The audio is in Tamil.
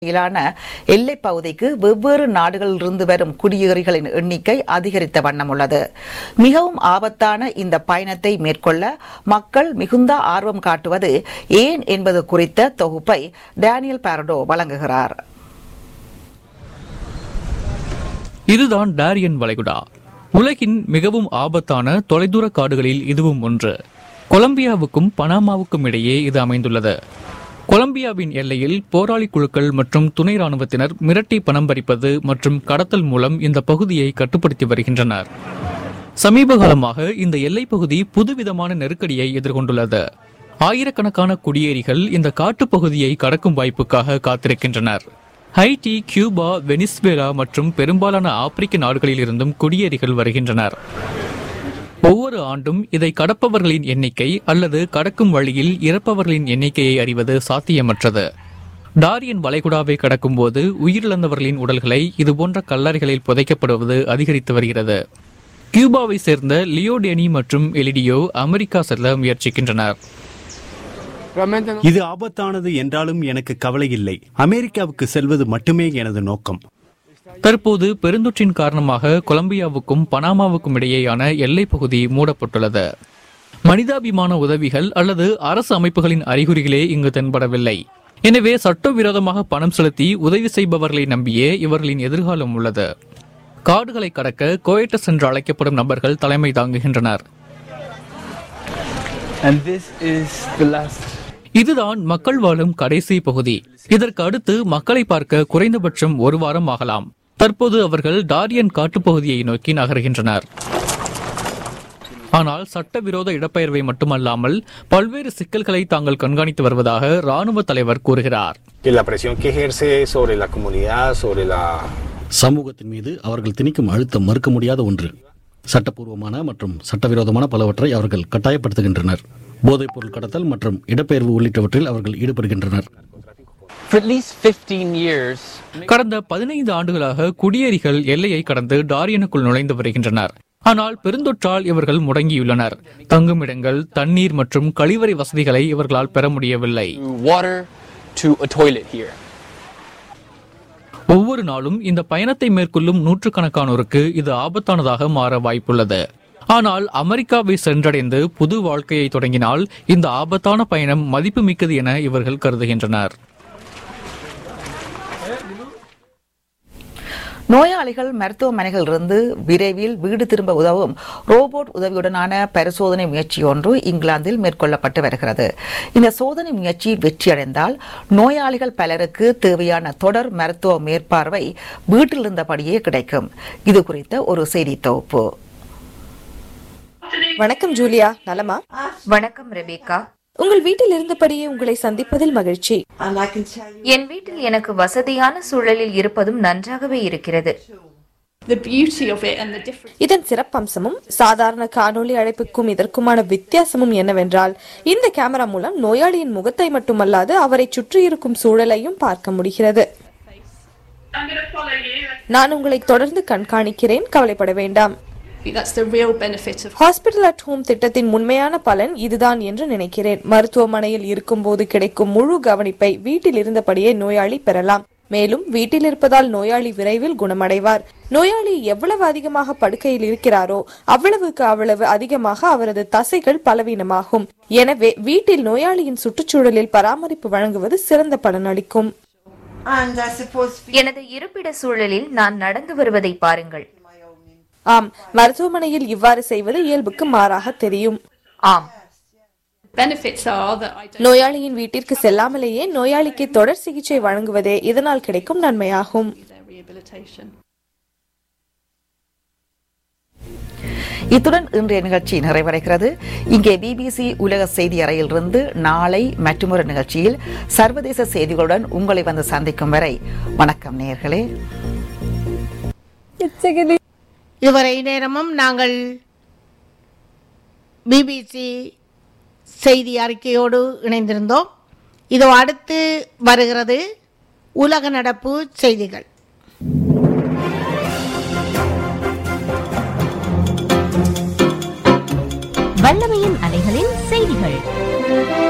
இலான எல்லைப் பகுதிக்கு வெவ்வேறு நாடுகளிலிருந்து வரும் குடியேறிகளின் எண்ணிக்கை அதிகரித்த வண்ணம் உள்ளது மிகவும் ஆபத்தான இந்த பயணத்தை மேற்கொள்ள மக்கள் மிகுந்த ஆர்வம் காட்டுவது ஏன் என்பது குறித்த தொகுப்பை டேனியல் பாரடோ வழங்குகிறார் இதுதான் டாரியன் வளைகுடா உலகின் மிகவும் ஆபத்தான தொலைதூர காடுகளில் இதுவும் ஒன்று கொலம்பியாவுக்கும் பனாமாவுக்கும் இடையே இது அமைந்துள்ளது கொலம்பியாவின் எல்லையில் போராளி குழுக்கள் மற்றும் துணை ராணுவத்தினர் மிரட்டி பணம் பறிப்பது மற்றும் கடத்தல் மூலம் இந்த பகுதியை கட்டுப்படுத்தி வருகின்றனர் சமீப காலமாக இந்த எல்லைப் பகுதி புதுவிதமான நெருக்கடியை எதிர்கொண்டுள்ளது ஆயிரக்கணக்கான குடியேறிகள் இந்த காட்டுப் பகுதியை கடக்கும் வாய்ப்புக்காக காத்திருக்கின்றனர் ஹைட்டி கியூபா வெனிஸ்வேலா மற்றும் பெரும்பாலான ஆப்பிரிக்க நாடுகளில் இருந்தும் குடியேறிகள் வருகின்றனர் ஒவ்வொரு ஆண்டும் இதை கடப்பவர்களின் எண்ணிக்கை அல்லது கடக்கும் வழியில் இறப்பவர்களின் எண்ணிக்கையை அறிவது சாத்தியமற்றது டாரியன் வளைகுடாவை கடக்கும்போது உயிரிழந்தவர்களின் உடல்களை இதுபோன்ற கல்லறைகளில் புதைக்கப்படுவது அதிகரித்து வருகிறது கியூபாவை சேர்ந்த லியோடேனி மற்றும் எலிடியோ அமெரிக்கா செல்ல முயற்சிக்கின்றனர் Realmente no. இது ஆபத்தானது என்றாலும் எனக்கு கவலை இல்லை அமெரிக்காவுக்கு செல்வது மட்டுமே எனது நோக்கம் தற்போது பெருந்தொற்றின் காரணமாக கொலம்பியாவுக்கும் பனாமாவுக்கும் இடையேயான எல்லைப் பகுதி மூடப்பட்டுள்ளது மனிதாபிமான உதவிகள் அல்லது அரசு அமைப்புகளின் அறிகுறிகளே இங்கு தென்படவில்லை எனவே சட்டவிரோதமாக பணம் செலுத்தி உதவி செய்பவர்களை நம்பியே இவர்களின் எதிர்காலம் உள்ளது காடுகளை கடக்க கோயட்டஸ் என்று அழைக்கப்படும் நபர்கள் தலைமை தாங்குகின்றனர் And this is the last. இதுதான் மக்கள் வாழும் கடைசி பகுதி இதற்கு அடுத்து மக்களை பார்க்க குறைந்தபட்சம் ஒரு வாரம் ஆகலாம் தற்போது அவர்கள் டாரியன் காட்டுப்பகுதியை நோக்கி நகர்கின்றனர் ஆனால் சட்டவிரோத இடப்பெயர்வை மட்டுமல்லாமல் பல்வேறு சிக்கல்களை தாங்கள் கண்காணித்து வருவதாக ராணுவ தலைவர் கூறுகிறார் que la presión que ejerce sobre la comunidad, sobre la சமூகத்தின் மீது அவர்கள் திணிக்கும் அழுத்தம் மறுக்க முடியாத ஒன்று சட்டப்பூர்வமான மற்றும் சட்டவிரோதமான பலவற்றை அவர்கள் கட்டாயப்படுத்துகின்றனர் போதைப்பொருள் கடத்தல் மற்றும் இடப்பெயர்வு உள்ளிட்டவற்றில் அவர்கள் ஈடுபடுகின்றனர் For at least 15 years, கடந்த பதினைந்து ஆண்டுகளாக குடியேறிகள் எல்லையை கடந்து டாரியனுக்குள் நுழைந்து வருகின்றனர் ஆனால் பெருந்தொற்றால் இவர்கள் முடங்கியுள்ளனர் தங்குமிடங்கள் தண்ணீர் மற்றும் கழிவறை வசதிகளை இவர்களால் பெற முடியவில்லை to water to a toilet here. ஒவ்வொரு நாளும் இந்த பயணத்தை மேற்கொள்ளும் நூற்றுக்கணக்கானோருக்கு இது ஆபத்தானதாக மாற வாய்ப்புள்ளது ஆனால் அமெரிக்காவை சென்றடைந்து புது வாழ்க்கையை தொடங்கினால் இந்த ஆபத்தான பயணம் மதிப்புமிக்கது என இவர்கள் கருதுகின்றனர் நோயாளிகள் மருத்துவமனைகளிலிருந்து விரைவில் வீடு திரும்ப உதவும் ரோபோட் உதவியுடனான பரிசோதனை முயற்சி ஒன்று இங்கிலாந்தில் மேற்கொள்ளப்பட்டு வருகிறது இந்த சோதனை முயற்சி வெற்றியடைந்தால் நோயாளிகள் பலருக்கு தேவையான தொடர் மருத்துவ மேற்பார்வை வீட்டில் இருந்தபடியே கிடைக்கும் இது குறித்த ஒரு செய்தி தொகுப்பு வணக்கம் ஜூலியா நலமா வணக்கம் ரெபேக்கா உங்கள் வீட்டில் இருந்தபடியே உங்களை சந்திப்பதில் மகிழ்ச்சி என் வீட்டில் எனக்கு வசதியான சூழலில் இருப்பதும் நன்றாகவே இருக்கிறது இதன் சிறப்பம்சமும் சாதாரண காணொளி அழைப்புக்கும் இதற்குமான வித்தியாசமும் என்னவென்றால் இந்த கேமரா மூலம் நோயாளியின் முகத்தை மட்டுமல்லாது அவரை சுற்றியிருக்கும் சூழலையும் பார்க்க முடிகிறது நான் உங்களை தொடர்ந்து கண்காணிக்கிறேன் கவலைப்பட வேண்டாம் That's the real benefit of hospital at home திட்டத்தின் உண்மையான பலன் இதுதான் என்று நினைக்கிறேன் மருத்துவமனையில் இருக்கும்போது கிடைக்கும் முழு கவனிப்பை வீட்டில் இருந்தபடியே நோயாளி பெறலாம் மேலும் வீட்டில் இருப்பதால் நோயாளி விரைவில் குணமடைவார் நோயாளி எவ்வளவு அதிகமாக படுக்கையில் இருக்கிறாரோ அவ்வளவுக்கு அவ்வளவு அதிகமாக அவரது தசைகள் பலவீனமாகும் எனவே வீட்டில் நோயாளியின் சுற்றுச்சூழலில் பராமரிப்பு வழங்குவது சிறந்த பலனளிக்கும் எனது இருப்பிட சூழலில் நான் நடந்து வருவதை பாருங்கள் ஆம் மருத்துவமனையில் இவ்வாறு செய்வது இயல்புக்கு மாறாக தெரியும் ஆம் benefits are that I don't நோயாளியின் வீட்டிற்கு செல்லாமலேயே நோயாளிக்கு தொடர் சிகிச்சை வழங்குவதே இதனால் கிடைக்கும் நன்மையாகும் do their rehabilitation. இத்துடன் இன்றைய நிகழ்ச்சி நிறைவடைகிறது இங்கே பிபிசி உலக செய்தி அறையிலிருந்து நாளை மற்றொரு நிகழ்ச்சியில் சர்வதேச செய்திகளுடன் உங்களை வந்து சந்திக்கும் வரை வணக்கம் நேயர்களே இதுவரை நேரமும் நாங்கள் பிபிசி செய்தி அறிக்கையோடு இணைந்திருந்தோம் இதோ அடுத்து வருகிறது உலக நடப்பு செய்திகள் வல்லமையின் அலைகளின் செய்திகள்